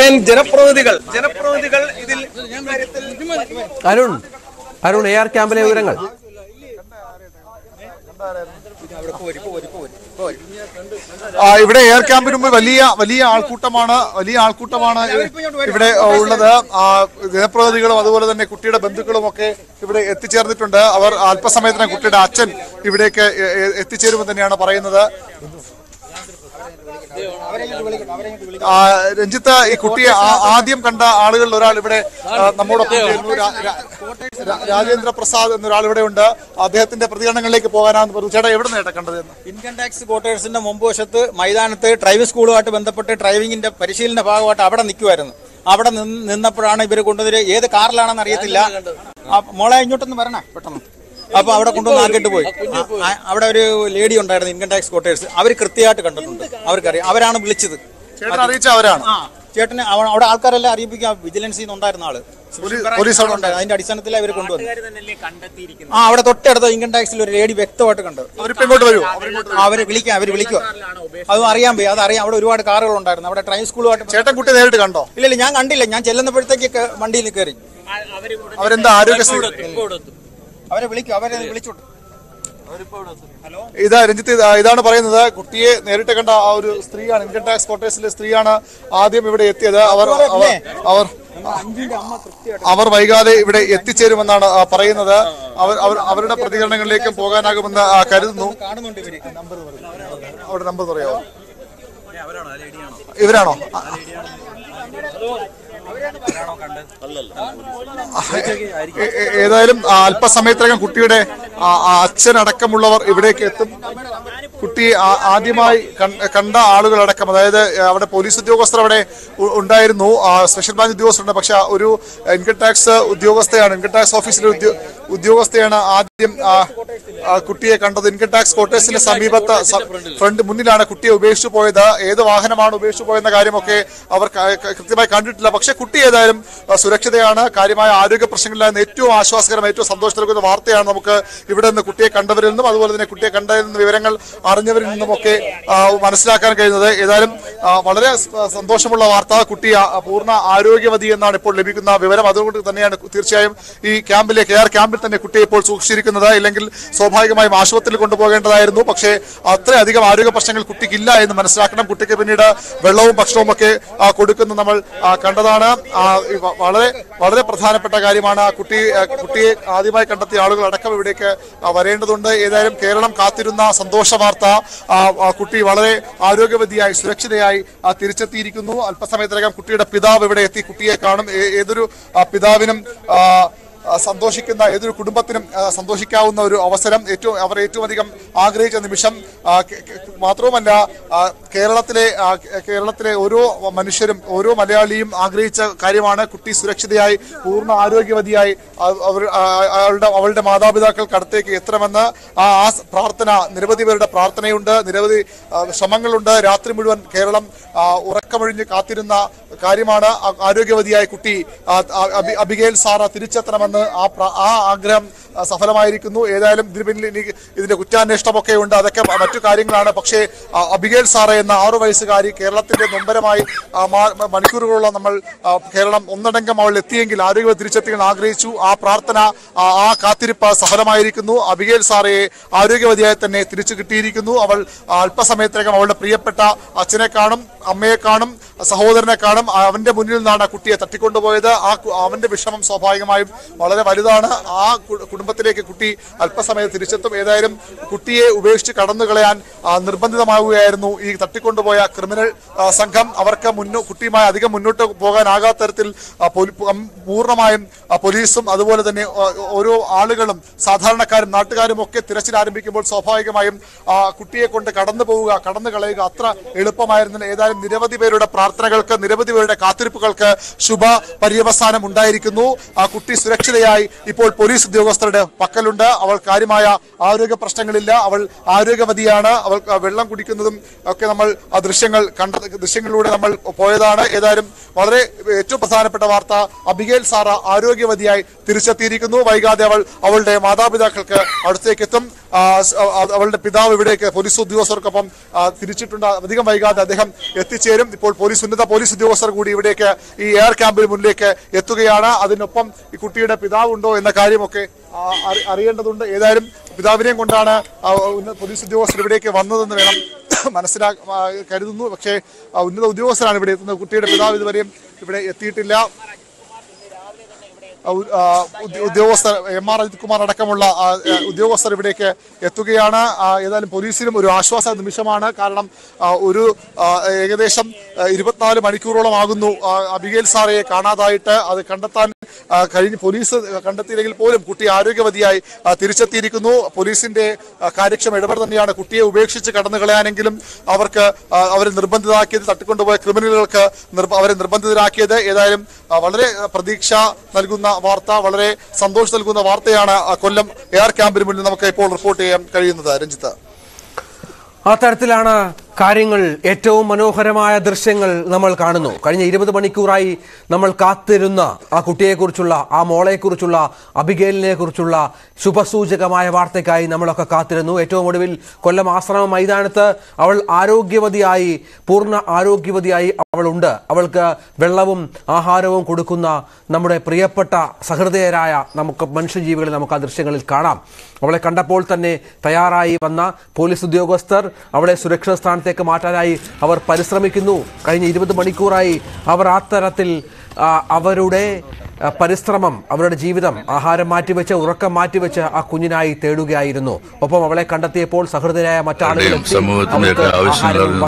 campaign ജനപ്രതിനിധികൾ ജനപ്രതിനിധികൾ ഇതിൽ ഇക്കാര്യത്തിൽ അരുൺ അരുൺ എ ആർ ക്യാമ്പിലെ വിവരങ്ങൾ ആ, ഇവിടെ എയർ ക്യാമ്പിന് മുമ്പ് വലിയ വലിയ ആൾക്കൂട്ടമാണ് വലിയ ആൾക്കൂട്ടമാണ് ഇവിടെ ഉള്ളത് ആ, ജനപ്രതിനിധികളും അതുപോലെ തന്നെ കുട്ടിയുടെ ബന്ധുക്കളും ഒക്കെ ഇവിടെ എത്തിച്ചേർന്നിട്ടുണ്ട് അവർ അല്പസമയത്തിനകം കുട്ടിയുടെ അച്ഛൻ ഇവിടേക്ക് എ- എ- എത്തിച്ചേരുമെന്ന് തന്നെയാണ് പറയുന്നത് ആ, രഞ്ജിത്ത് ഈ കുട്ടിയെ ആ- ആദ്യം കണ്ട ആളുകളിൽ ഒരാൾ ഇവിടെ ആ, നമ്മോടൊപ്പം ചേരുന്നു രാ- രാ- രാ- രാജേന്ദ്ര പ്രസാദ് എന്നൊരാൾ ഇവിടെ ഉണ്ട് അദ്ദേഹത്തിന്റെ പ്രതികരണങ്ങളിലേക്ക് പോകാനാണെന്ന് പറഞ്ഞു ചേട്ടാ എവിടെ നേട്ടാ കണ്ടത് എന്ന് ഇൻകം ടാക്സ് ക്വാർട്ടേഴ്സിന്റെ മുമ്പ് വശത്ത് മൈതാനത്ത് ഡ്രൈവിംഗ് സ്കൂളുമായിട്ട് ബന്ധപ്പെട്ട് ഡ്രൈവിംഗിന്റെ പരിശീലന ഭാഗമായിട്ട് അവിടെ നിൽക്കുമായിരുന്നു അവിടെ നിന്ന് നിന്നപ്പോഴാണ് ഇവർ കൊണ്ടുവന്ന് ഏത് കാറിലാണെന്ന് അറിയത്തില്ല ആ, മോളെ ഇങ്ങോട്ടൊന്ന് വരണേ പെട്ടെന്ന് അപ്പൊ അവിടെ കൊണ്ടുവന്ന് ആക്കിയിട്ട് പോയി ആ, അവിടെ ഒരു ലേഡി ഉണ്ടായിരുന്നു ഇൻകം ടാക്സ് ക്വാർട്ടേഴ്സ് അവർ കൃത്യമായിട്ട് കണ്ടിട്ടുണ്ട് അവർക്കറിയാം അവരാണ് വിളിച്ചത് ചേട്ടൻ അറിയിച്ച അവരാണ് ആ ചേട്ടന് അവ- അവിടെ ആൾക്കാരെല്ലാം അറിയിപ്പിക്കാം വിജിലൻസിൽ നിന്നുണ്ടായിരുന്ന ആള് പോലീസ് അവിടെ ഉണ്ടായിരുന്നു അതിന്റെ അടിസ്ഥാനത്തിൽ അവർ കൊണ്ടുവന്നു ആ അവിടെ തൊട്ടടുത്ത ഇൻകം ടാക്സിൽ ഒരു ലേഡി വ്യക്തമായിട്ട് കണ്ടു അവരിപ്പോ ഇങ്ങോട്ട് വരൂ ആ, അവര് വിളിക്കാം അവര് വിളിക്കുക അതും അറിയാൻ പോയി അതറിയാം അവിടെ ഒരുപാട് കാറുകൾ ഉണ്ടായിരുന്നു അവിടെ ട്രെയിൻ സ്കൂളുമായിട്ട് ചേട്ടൻ കുട്ടി നേരിട്ട് കണ്ടോ ഇല്ല ഇല്ല ഞാൻ കണ്ടില്ല ഞാൻ ചെല്ലുന്നപ്പോഴത്തേക്ക് വണ്ടിയിൽ കയറി അവരെന്താ ആരോഗ്യസ്ഥിതി അവരെ വിളിക്കും അവരെ വിളിച്ചോട്ട് ഇതാ രഞ്ജിത്ത് ഇതാ- ഇതാണ് പറയുന്നത് കുട്ടിയെ നേരിട്ട് കണ്ട ആ ഒരു സ്ത്രീയാണ് ഇൻകം ടാക്സ് ക്വാർട്ടേഴ്സിലെ സ്ത്രീയാണ് ആദ്യം ഇവിടെ എത്തിയത് അവർ അവർ അവർ അവർ വൈകാതെ ഇവിടെ എത്തിച്ചേരുമെന്നാണ് ആ, പറയുന്നത് അവർ അവർ അവരുടെ പ്രതികരണങ്ങളിലേക്കും പോകാനാകുമെന്ന് ആ, കരുതുന്നു കാണുന്നുണ്ട് ഇവര് അവിടെ നമ്പർ പറയാമോ ഇവരാണോ ആ, ഏ- ഏ- ഏതായാലും ആ, അല്പസമയത്തിനകം കുട്ടിയുടെ ആ, ആ അച്ഛനടക്കമുള്ളവർ ഇവിടേക്ക് എത്തും കുട്ടി ആ- ആദ്യമായി കൺ- കണ്ട ആളുകളടക്കം അതായത് അവിടെ പോലീസ് ഉദ്യോഗസ്ഥർ അവിടെ ഉ- ഉണ്ടായിരുന്നു ആ, സ്പെഷ്യൽ ബ്രാഞ്ച് ഉദ്യോഗസ്ഥരുണ്ട് പക്ഷെ ആ ഒരു ഇൻകം ടാക്സ് ഉദ്യോഗസ്ഥയാണ് ഇൻകം ടാക്സ് ഓഫീസിലെ ഉദ്യോ- ഉദ്യോഗസ്ഥയാണ് ആദ്യം ആ, ആ, കുട്ടിയെ കണ്ടത് ഇൻകം ടാക്സ് ക്വാർട്ടേഴ്സിന്റെ സമീപത്ത് സ- ഫ്രണ്ട് മുന്നിലാണ് കുട്ടിയെ ഉപേക്ഷിച്ചു പോയത് ഏത് വാഹനമാണ് ഉപേക്ഷിച്ചു പോയെന്ന കാര്യമൊക്കെ അവർ ക- ക- കൃത്യമായി കണ്ടിട്ടില്ല പക്ഷെ കുട്ടി ഏതായാലും ആ, സുരക്ഷിതയാണ് കാര്യമായ ആരോഗ്യ പ്രശ്നങ്ങളിലായിരുന്നു ഏറ്റവും ആശ്വാസകരം ഏറ്റവും സന്തോഷം നൽകുന്ന വാർത്തയാണ് നമുക്ക് ഇവിടെ നിന്ന് കുട്ടിയെ കണ്ടവരിൽ നിന്നും അതുപോലെ തന്നെ കുട്ടിയെ കണ്ടതിൽ നിന്ന് വിവരങ്ങൾ അറിഞ്ഞവരിൽ നിന്നുമൊക്കെ ആ, മനസ്സിലാക്കാൻ കഴിയുന്നത് ഏതായാലും ആ, വളരെ സ- സന്തോഷമുള്ള വാർത്ത കുട്ടി ആ, പൂർണ്ണ ആരോഗ്യവതി എന്നാണ് ഇപ്പോൾ ലഭിക്കുന്ന വിവരം അതുകൊണ്ട് തന്നെയാണ് തീർച്ചയായും ഈ ക്യാമ്പിലെ കെ ആർ ക്യാമ്പിൽ തന്നെ കുട്ടിയെ ഇപ്പോൾ സൂക്ഷിച്ചിരിക്കുന്നത് ഇല്ലെങ്കിൽ സ്വാഭാവികമായും ആശുപത്രിയിൽ കൊണ്ടുപോകേണ്ടതായിരുന്നു പക്ഷേ അത്രയധികം ആരോഗ്യ പ്രശ്നങ്ങൾ കുട്ടിക്കില്ല എന്ന് മനസ്സിലാക്കണം കുട്ടിക്ക് പിന്നീട് വെള്ളവും ഭക്ഷണവും ഒക്കെ ആ, കൊടുക്കുന്നത് നമ്മൾ ആ, കണ്ടതാണ് ആ, ഈ വ- വളരെ വളരെ പ്രധാനപ്പെട്ട കാര്യമാണ് ആ കുട്ടി ആ, കുട്ടിയെ ആദ്യമായി കണ്ടെത്തിയ ആളുകൾ അടക്കം ഇവിടേക്ക് ആ, വരേണ്ടതുണ്ട് ഏതായാലും കേരളം കാത്തിരുന്ന സന്തോഷ വാർത്ത ആ, ആ, കുട്ടി വളരെ ആരോഗ്യവതിയായി സുരക്ഷിതയായി ആ, തിരിച്ചെത്തിയിരിക്കുന്നു അല്പസമയത്തിനകം കുട്ടിയുടെ പിതാവ് ഇവിടെ എത്തി കുട്ടിയെ കാണും ഏ- ഏതൊരു ആ, പിതാവിനും ആ, ആ, സന്തോഷിക്കുന്ന ഏതൊരു കുടുംബത്തിനും ആ, സന്തോഷിക്കാവുന്ന ഒരു അവസരം ഏറ്റവും അവർ ഏറ്റവും അധികം ആഗ്രഹിച്ച നിമിഷം ആ, കെ- കെ- മാത്രവുമല്ല ആ, കേരളത്തിലെ ആ, കേ- കേരളത്തിലെ ഓരോ മനുഷ്യരും ഓരോ മലയാളിയും ആഗ്രഹിച്ച കാര്യമാണ് കുട്ടി സുരക്ഷിതയായി പൂർണ്ണ ആരോഗ്യവതിയായി ആ- അവർ ആ- അവളുടെ അവളുടെ മാതാപിതാക്കൾക്ക് അടുത്തേക്ക് എത്തണമെന്ന് ആ ആ സ് പ്രാർത്ഥന നിരവധി പേരുടെ പ്രാർത്ഥനയുണ്ട് നിരവധി ആ, ശ്രമങ്ങളുണ്ട് രാത്രി മുഴുവൻ കേരളം ആ, ഉറക്കമൊഴിഞ്ഞ് കാത്തിരുന്ന കാര്യമാണ് ആ- ആരോഗ്യവതിയായ കുട്ടി ആ, ആ, അബി- അബിഗേൽ സാറ തിരിച്ചെത്തണമെന്ന് ആ പ്ര- ആ ആഗ്രഹം ആ, സഫലമായിരിക്കുന്നു ഏതായാലും ഇതിന് പിന്നിൽ ഇനി ഇതിന്റെ കുറ്റാന്വേഷണമൊക്കെ ഉണ്ട് അതൊക്കെ മ- മറ്റു കാര്യങ്ങളാണ് പക്ഷേ ആ, അബിഗേൽ സാറ എന്ന ആറു വയസ്സുകാരി കേരളത്തിന്റെ നൊമ്പരമായി ആ, മാ- മ- മണിക്കൂറുകളോളം നമ്മൾ ആ, കേരളം ഒന്നടങ്കം അവൾ എത്തിയെങ്കിൽ ആരോഗ്യ തിരിച്ചെത്തിയെന്ന് ആഗ്രഹിച്ചു ആ പ്രാർത്ഥന ആ ആ കാത്തിരിപ്പ് സഫലമായിരിക്കുന്നു അബിഗേൽ സാറയെ ആരോഗ്യവതിയായി തന്നെ തിരിച്ചു കിട്ടിയിരിക്കുന്നു അവൾ ആ, അല്പസമയത്തിനകം അവളുടെ പ്രിയപ്പെട്ട അച്ഛനെ കാണും അമ്മയെ കാണും സഹോദരനെ കാണും അവന്റെ മുന്നിൽ നിന്നാണ് ആ കുട്ടിയെ തട്ടിക്കൊണ്ടുപോയത് ആ കു- അവന്റെ വിഷമം സ്വാഭാവികമായും വളരെ വലുതാണ് ആ കു- കുടുംബത്തിലേക്ക് കുട്ടി അല്പസമയം തിരിച്ചെത്തും ഏതായാലും കുട്ടിയെ ഉപേക്ഷിച്ച് കടന്നു കളയാൻ ആ, നിർബന്ധിതമാവുകയായിരുന്നു ഈ തട്ടിക്കൊണ്ടുപോയ ക്രിമിനൽ ആ, സംഘം അവർക്ക് മുന്നോ കുട്ടിയുമായി അധികം മുന്നോട്ട് പോകാനാകാത്ത തരത്തിൽ ആ, പോലി- പു- പൂർണ്ണമായും ആ, പോലീസും അതുപോലെ തന്നെ ആ, ഓരോ ആളുകളും സാധാരണക്കാരും നാട്ടുകാരും ഒക്കെ തിരച്ചിൽ ആരംഭിക്കുമ്പോൾ സ്വാഭാവികമായും ആ കുട്ടിയെ കൊണ്ട് കടന്നു പോവുക കടന്നു കളയുക അത്ര എളുപ്പമായിരുന്നില്ല ഏതായാലും നിരവധി പേരുടെ പ്രാർത്ഥനകൾക്ക് നിരവധി പേരുടെ കാത്തിരിപ്പുകൾക്ക് ശുഭ പര്യവസാനം ഉണ്ടായിരിക്കുന്നു ആ കുട്ടി സുരക്ഷിത സുരക്ഷിതയായി ഇപ്പോൾ പോലീസ് ഉദ്യോഗസ്ഥരുടെ പക്കലുണ്ട് അവൾ കാര്യമായ ആരോഗ്യ പ്രശ്നങ്ങളില്ല അവൾ ആരോഗ്യവതിയാണ് അവൾ ആ, വെള്ളം കുടിക്കുന്നതും ഒക്കെ നമ്മൾ ആ ദൃശ്യങ്ങൾ കണ്ട ദൃശ്യങ്ങളിലൂടെ നമ്മൾ പോയതാണ് ഏതായാലും വളരെ ഏറ്റവും പ്രധാനപ്പെട്ട വാർത്ത അബിഗേൽ സാറ ആരോഗ്യവതിയായി തിരിച്ചെത്തിയിരിക്കുന്നു വൈകാതെ അവൾ അവളുടെ മാതാപിതാക്കൾക്ക് അടുത്തേക്ക് എത്തും ആ, സ്- ആ, അവളുടെ പിതാവ് ഇവിടേക്ക് പോലീസ് ഉദ്യോഗസ്ഥർക്കൊപ്പം ആ, തിരിച്ചിട്ടുണ്ട് അധികം വൈകാതെ അദ്ദേഹം എത്തിച്ചേരും ഇപ്പോൾ പോലീസ് ഉന്നത പോലീസ് ഉദ്യോഗസ്ഥർ കൂടി ഇവിടേക്ക് ഈ എയർ ക്യാമ്പിന് മുന്നിലേക്ക് എത്തുകയാണ് അതിനൊപ്പം ഈ കുട്ടിയുടെ പിതാവ് ഉണ്ടോ എന്ന കാര്യമൊക്കെ ആ, അറി- അറിയേണ്ടതുണ്ട് ഏതായാലും പിതാവിനെയും കൊണ്ടാണ് ആ, ഉന്നത പോലീസ് ഉദ്യോഗസ്ഥർ ഇവിടേക്ക് വന്നതെന്ന് വേണം മനസ്സിലാ ആ, കരുതുന്നു പക്ഷേ ആ, ഉന്നത ഉദ്യോഗസ്ഥരാണ് ഇവിടെ എത്തുന്നത് കുട്ടിയുടെ പിതാവ് ഇതുവരെയും ഇവിടെ എത്തിയിട്ടില്ല ആ, ഉ- ആ, ഉദ്യ- ഉദ്യോഗസ്ഥർ എം ആർ അജിത് കുമാർ അടക്കമുള്ള ആ, ആ, ഉദ്യോഗസ്ഥർ ഇവിടേക്ക് എത്തുകയാണ് ആ, ഏതായാലും പോലീസിനും ഒരു ആശ്വാസ നിമിഷമാണ് കാരണം ആ, ഒരു ആ, ഏകദേശം ആ, ഇരുപത്തിനാല് മണിക്കൂറോളം ആകുന്നു ആ, അബിഗേൽ സാറയെ കാണാതായിട്ട് അത് കണ്ടെത്താൻ ആ, കഴിഞ്ഞ് പോലീസ് കണ്ടെത്തിയില്ലെങ്കിൽ പോലും കുട്ടി ആരോഗ്യവതിയായി ആ, തിരിച്ചെത്തിയിരിക്കുന്നു പോലീസിന്റെ ആ, കാര്യക്ഷമ ഇടപെടൽ തന്നെയാണ് കുട്ടിയെ ഉപേക്ഷിച്ച് കടന്നു കളയാനെങ്കിലും അവർക്ക് ആ, അവരെ നിർബന്ധിതരാക്കിയത് തട്ടിക്കൊണ്ടുപോയ ക്രിമിനലുകൾക്ക് നിർബ- അവരെ നിർബന്ധിതരാക്കിയത് ഏതായാലും ആ, വളരെ ആ, പ്രതീക്ഷ നൽകുന്ന വാർത്ത വളരെ സന്തോഷം നൽകുന്ന വാർത്തയാണ് ആ, കൊല്ലം എയർ ക്യാമ്പിന് മുന്നിൽ നമുക്ക് ഇപ്പോൾ റിപ്പോർട്ട് ചെയ്യാൻ കഴിയുന്നത് രഞ്ജിത്ത് ആ തരത്തിലാണ് കാര്യങ്ങൾ ഏറ്റവും മനോഹരമായ ദൃശ്യങ്ങൾ നമ്മൾ കാണുന്നു കഴിഞ്ഞ ഇരുപത് മണിക്കൂറായി നമ്മൾ കാത്തിരുന്ന ആ കുട്ടിയെക്കുറിച്ചുള്ള ആ മോളെക്കുറിച്ചുള്ള അബിഗേലിനെ കുറിച്ചുള്ള ശുഭസൂചകമായ വാർത്തയ്ക്കായി നമ്മളൊക്കെ കാത്തിരുന്നു ഏറ്റവും ഒടുവിൽ കൊല്ലം ആശ്രമ മൈതാനത്ത് അവൾ ആരോഗ്യവതിയായി പൂർണ്ണ ആരോഗ്യവതിയായി അവളുണ്ട് അവൾക്ക് വെള്ളവും ആഹാരവും കൊടുക്കുന്ന നമ്മുടെ പ്രിയപ്പെട്ട സഹൃദയരായ നമുക്ക് മനുഷ്യജീവികളെ നമുക്ക് ആ ദൃശ്യങ്ങളിൽ കാണാം അവളെ കണ്ടപ്പോൾ തന്നെ തയ്യാറായി വന്ന പോലീസ് ഉദ്യോഗസ്ഥർ അവളെ സുരക്ഷിത സ്ഥാനത്തേക്ക് മാറ്റാനായി അവർ പരിശ്രമിക്കുന്നു കഴിഞ്ഞ ഇരുപത് മണിക്കൂറായി അവർ ആ തരത്തിൽ ആ, അവരുടെ ആ, പരിശ്രമം അവരുടെ ജീവിതം ആഹാരം മാറ്റിവെച്ച് ഉറക്കം മാറ്റിവെച്ച് ആ കുഞ്ഞിനായി തേടുകയായിരുന്നു ഒപ്പം അവളെ കണ്ടെത്തിയപ്പോൾ സഹൃദയരായ മറ്റാളുകൾ സമൂഹത്തിന്റെയൊക്കെ ആവശ്യങ്ങൾ